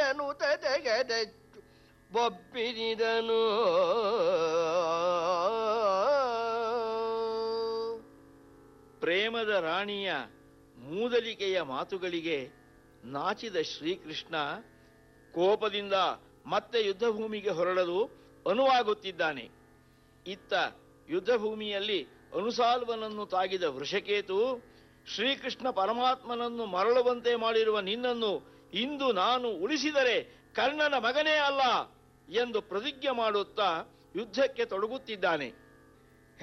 ಕರ್ಣನು ತೆಗೆದೆಚ್ಚು ಬೊಬ್ಬಿರಿದನು ಪ್ರೇಮದ ರಾಣಿಯ ಮೂದಲಿಕೆಯ ಮಾತುಗಳಿಗೆ ನಾಚಿದ ಶ್ರೀಕೃಷ್ಣ ಕೋಪದಿಂದ ಮತ್ತೆ ಯುದ್ಧಭೂಮಿಗೆ ಹೊರಡಲು ಅನುವಾಗುತ್ತಿದ್ದಾನೆ ಇತ್ತ ಯುದ್ಧಭೂಮಿಯಲ್ಲಿ ಅನುಸಾಲ್ವನನ್ನು ತಾಗಿದ ವೃಷಕೇತು ಶ್ರೀಕೃಷ್ಣ ಪರಮಾತ್ಮನನ್ನು ಮರಳುವಂತೆ ಮಾಡಿರುವ ನಿನ್ನನ್ನು ಇಂದು ನಾನು ಉಳಿಸಿದರೆ ಕರ್ಣನ ಮಗನೇ ಅಲ್ಲ ಎಂದು ಪ್ರತಿಜ್ಞೆ ಮಾಡುತ್ತಾ ಯುದ್ಧಕ್ಕೆ ತೊಡಗುತ್ತಿದ್ದಾನೆ